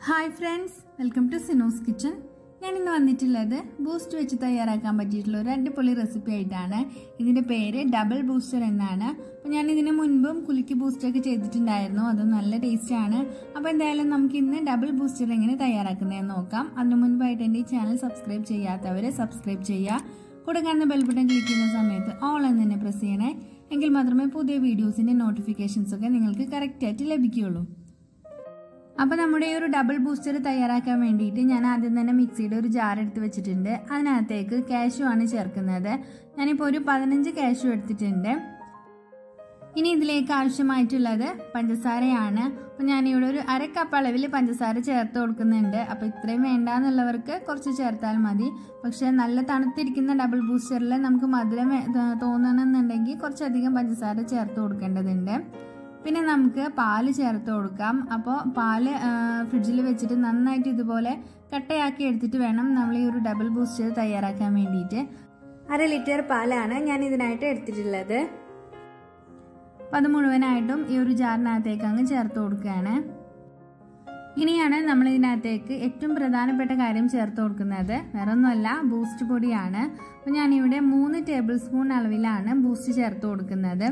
hi friends welcome to സിനോസ് kitchen ഞാൻ ഇന്ന് വന്നിട്ടുള്ളത് ബൂസ്റ്റ് വെച്ച് തയ്യാറാക്കാൻ പറ്റിയിട്ടുള്ള ഒരു അടിപൊളി റെസിപ്പി ആയിട്ടാണ് ഇതിൻ്റെ പേര് ഡബിൾ ബൂസ്റ്റർ എന്നാണ് അപ്പോൾ ഞാൻ ഇതിന് മുൻപും കുലുക്കി ബൂസ്റ്റൊക്കെ ചെയ്തിട്ടുണ്ടായിരുന്നു അത് നല്ല ടേസ്റ്റാണ് അപ്പോൾ എന്തായാലും നമുക്ക് ഇന്ന് ഡബിൾ ബൂസ്റ്റർ എങ്ങനെ തയ്യാറാക്കുന്നതെന്ന് നോക്കാം അതിന് മുൻപായിട്ട് എൻ്റെ ഈ ചാനൽ സബ്സ്ക്രൈബ് ചെയ്യാത്തവർ സബ്സ്ക്രൈബ് ചെയ്യുക കൂടെ കാണുന്ന ബെൽ ബട്ടൺ ക്ലിക്ക് ചെയ്യുന്ന സമയത്ത് ഓൾ എന്ന് തന്നെ പ്രസ് ചെയ്യണേ എങ്കിൽ മാത്രമേ പുതിയ വീഡിയോസിൻ്റെ നോട്ടിഫിക്കേഷൻസ് ഒക്കെ നിങ്ങൾക്ക് കറക്റ്റായിട്ട് ലഭിക്കുകയുള്ളൂ അപ്പോൾ നമ്മുടെ ഈ ഒരു ഡബിൾ ബൂസ്റ്റർ തയ്യാറാക്കാൻ വേണ്ടിയിട്ട് ഞാൻ ആദ്യം തന്നെ മിക്സിയുടെ ഒരു ജാർ എടുത്ത് വെച്ചിട്ടുണ്ട് അതിനകത്തേക്ക് കാഷ്യൂ ആണ് ചേർക്കുന്നത് ഞാനിപ്പോൾ ഒരു പതിനഞ്ച് കാഷ്യൂ എടുത്തിട്ടുണ്ട് ഇനി ഇതിലേക്ക് ആവശ്യമായിട്ടുള്ളത് പഞ്ചസാരയാണ് അപ്പോൾ ഞാനിവിടെ ഒരു അര കപ്പ് അളവിൽ പഞ്ചസാര ചേർത്ത് കൊടുക്കുന്നുണ്ട് അപ്പോൾ ഇത്രയും വേണ്ടാന്നുള്ളവർക്ക് കുറച്ച് ചേർത്താൽ മതി പക്ഷേ നല്ല തണുത്തിരിക്കുന്ന ഡബിൾ ബൂസ്റ്ററിൽ നമുക്ക് മധുരം തോന്നണമെന്നുണ്ടെങ്കിൽ കുറച്ചധികം പഞ്ചസാര ചേർത്ത് കൊടുക്കേണ്ടതുണ്ട് പിന്നെ നമുക്ക് പാല് ചേർത്ത് കൊടുക്കാം അപ്പോൾ പാല് ഫ്രിഡ്ജിൽ വെച്ചിട്ട് നന്നായിട്ട് ഇതുപോലെ കട്ടയാക്കി എടുത്തിട്ട് വേണം നമ്മൾ ഈ ഒരു ഡബിൾ ബൂസ്റ്റർ തയ്യാറാക്കാൻ വേണ്ടിയിട്ട് അര ലിറ്റർ പാലാണ് ഞാൻ ഇതിനായിട്ട് എടുത്തിട്ടുള്ളത് അപ്പം അത് മുഴുവനായിട്ടും ഈ ഒരു ജാറിനകത്തേക്ക് അങ്ങ് ചേർത്ത് കൊടുക്കുകയാണ് ഇനിയാണ് നമ്മൾ ഇതിനകത്തേക്ക് ഏറ്റവും പ്രധാനപ്പെട്ട കാര്യം ചേർത്ത് കൊടുക്കുന്നത് വേറൊന്നുമല്ല ബൂസ്റ്റ് പൊടിയാണ് അപ്പോൾ ഞാനിവിടെ മൂന്ന് ടേബിൾ സ്പൂൺ അളവിലാണ് ബൂസ്റ്റ് ചേർത്ത് കൊടുക്കുന്നത്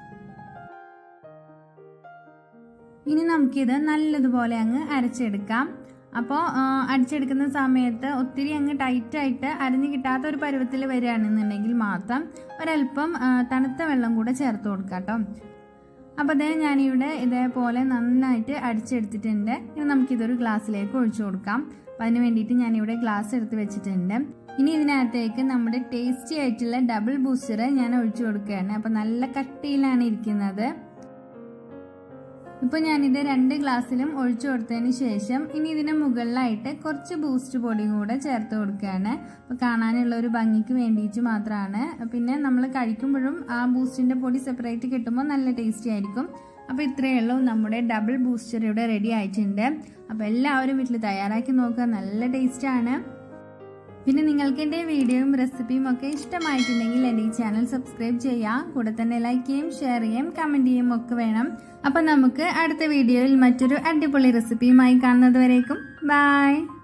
ഇനി നമുക്കിത് നല്ലതുപോലെ അങ്ങ് അരച്ചെടുക്കാം അപ്പോൾ അടിച്ചെടുക്കുന്ന സമയത്ത് ഒത്തിരി അങ്ങ് ടൈറ്റായിട്ട് അരിഞ്ഞു കിട്ടാത്ത ഒരു പരുവത്തിൽ വരികയാണെന്നുണ്ടെങ്കിൽ മാത്രം ഒരല്പം തണുത്ത വെള്ളം കൂടെ ചേർത്ത് കൊടുക്കാം കേട്ടോ അപ്പോൾ അതേ ഞാനിവിടെ ഇതേപോലെ നന്നായിട്ട് അടിച്ചെടുത്തിട്ടുണ്ട് ഇനി നമുക്കിതൊരു ഗ്ലാസ്സിലേക്ക് ഒഴിച്ചു കൊടുക്കാം അപ്പോൾ അതിന് വേണ്ടിയിട്ട് ഞാനിവിടെ ഗ്ലാസ് എടുത്ത് വെച്ചിട്ടുണ്ട് ഇനി ഇതിനകത്തേക്ക് നമ്മുടെ ടേസ്റ്റി ആയിട്ടുള്ള ഡബിൾ ബൂസ്റ്റർ ഞാൻ ഒഴിച്ചു കൊടുക്കുകയാണ് അപ്പോൾ നല്ല കട്ടിയിലാണ് ഇരിക്കുന്നത് ഇപ്പോൾ ഞാനിത് രണ്ട് ഗ്ലാസ്സിലും ഒഴിച്ചു കൊടുത്തതിന് ശേഷം ഇനി ഇതിന് മുകളിലായിട്ട് കുറച്ച് ബൂസ്റ്റ് പൊടിയും കൂടെ ചേർത്ത് കൊടുക്കുകയാണ് അപ്പോൾ കാണാനുള്ള ഒരു ഭംഗിക്ക് വേണ്ടിയിട്ട് മാത്രമാണ് പിന്നെ നമ്മൾ കഴിക്കുമ്പോഴും ആ ബൂസ്റ്റിൻ്റെ പൊടി സെപ്പറേറ്റ് കിട്ടുമ്പോൾ നല്ല ടേസ്റ്റി ആയിരിക്കും അപ്പോൾ ഇത്രയേ ഉള്ളൂ നമ്മുടെ ഡബിൾ ബൂസ്റ്റർ ഇവിടെ റെഡി ആയിട്ടുണ്ട് അപ്പോൾ എല്ലാവരും വീട്ടിൽ തയ്യാറാക്കി നോക്കുക നല്ല ടേസ്റ്റാണ് പിന്നെ നിങ്ങൾക്ക് എൻ്റെ വീഡിയോയും റെസിപ്പിയും ഒക്കെ ഇഷ്ടമായിട്ടുണ്ടെങ്കിൽ എൻ്റെ ഈ ചാനൽ സബ്സ്ക്രൈബ് ചെയ്യുക കൂടെ തന്നെ ലൈക്ക് ചെയ്യും ഷെയർ ചെയ്യും കമൻറ്റ് ചെയ്യും ഒക്കെ വേണം അപ്പം നമുക്ക് അടുത്ത വീഡിയോയിൽ മറ്റൊരു അടിപൊളി റെസിപ്പിയുമായി കാണുന്നത് വരേക്കും ബായ്